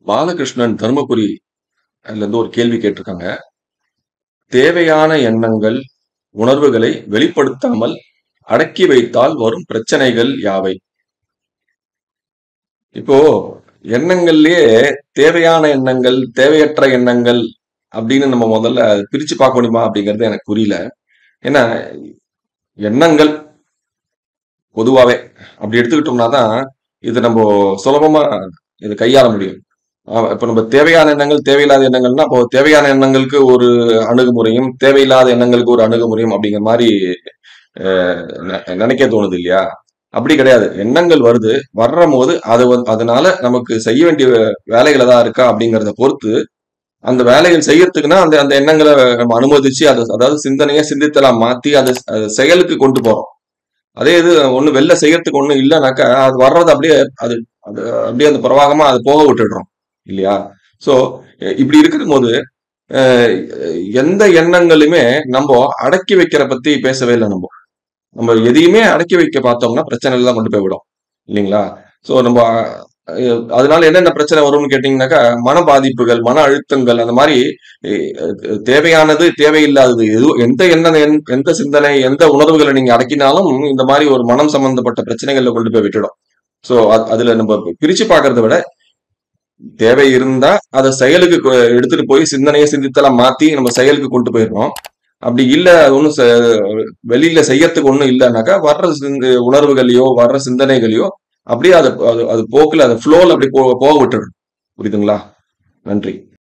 பாலகிருஷ்ணன் தருமபுரி அதுல இருந்து ஒரு கேள்வி கேட்டிருக்காங்க தேவையான எண்ணங்கள் உணர்வுகளை வெளிப்படுத்தாமல் அடக்கி வைத்தால் வரும் பிரச்சனைகள் யாவை இப்போ எண்ணங்கள்லயே தேவையான எண்ணங்கள் தேவையற்ற எண்ணங்கள் அப்படின்னு நம்ம முதல்ல பிரிச்சு பார்க்க முடியுமா அப்படிங்கிறது எனக்கு புரியல ஏன்னா எண்ணங்கள் பொதுவாவே அப்படி எடுத்துக்கிட்டோம்னா தான் இது நம்ம சுலபமா இதை கையாள முடியும் ஆஹ் இப்ப நம்ம தேவையான எண்ணங்கள் தேவையில்லாத எண்ணங்கள்னா அப்போ தேவையான எண்ணங்களுக்கு ஒரு அணுகுமுறையும் தேவையில்லாத எண்ணங்களுக்கு ஒரு அணுகுமுறையும் அப்படிங்கிற மாதிரி அஹ், நெ- நினைக்க தோணுது இல்லையா அப்படி கிடையாது எண்ணங்கள் வருது வர்ற போது அது வந்து- அதனால நமக்கு செய்ய வேண்டிய வேலைகள் ஏதாவது இருக்கா அப்படிங்கிறத பொறுத்து அந்த வேலைகள் செய்யறதுக்குன்னா அந்த அந்த எண்ணங்களை நம்ம அனுமதிச்சு அதை அதாவது சிந்தனையை சிந்தித்தலாம் மாத்தி அதை அதை செயலுக்கு கொண்டு போறோம் அதே இது ஒண்ணு வெளில செய்யறதுக்கு ஒண்ணும் இல்லைனாக்கா அது வர்றது அப்படியே அது அது அப்படியே அந்த பிரவாகமா அது போக விட்டுடுறோம் இல்லையா சோ இப்படி இருக்கிற போது அஹ், எந்த எண்ணங்களுமே நம்ம அடக்கி வைக்கிற பத்தி பேசவே இல்லை நம்ம நம்ம எதையுமே அடக்கி வைக்க பார்த்தோம்னா பிரச்சனையில தான் கொண்டு போய் விடும் இல்லைங்களா சோ நம்ம அஹ், அதனால என்னென்ன பிரச்சனை வரும்னு கேட்டீங்கன்னாக்கா மன பாதிப்புகள் மன அழுத்தங்கள் அந்த மாதிரி அஹ், தேவையானது தேவையில்லாதது எது எந்த எண்ணம் எந்த எந்த சிந்தனை எந்த உணர்வுகளை நீங்க அடக்கினாலும் இந்த மாதிரி ஒரு மனம் சம்பந்தப்பட்ட பிரச்சனைகள்ல கொண்டு போய் விட்டுடும் சோ அதுல நம்ம பிரிச்சு பார்க்கறத விட தேவை இருந்தா அதை செயலுக்கு கொ- எடுத்துட்டு போய் சிந்தனையை சிந்தித்தெல்லாம் மாத்தி நம்ம செயலுக்கு கொண்டு போயிடுறோம் அப்படி இல்ல ஒன்றும் வெளியில செய்யறதுக்கு ஒண்ணும் இல்லைனாக்கா வர்ற சிந்த உணர்வுகளையோ வர்ற சிந்தனைகளையோ அப்படியே அதை அது அது போக்குல அதை ஃப்ளோல அப்படி போ போக விட்டுடும் புரியுதுங்களா நன்றி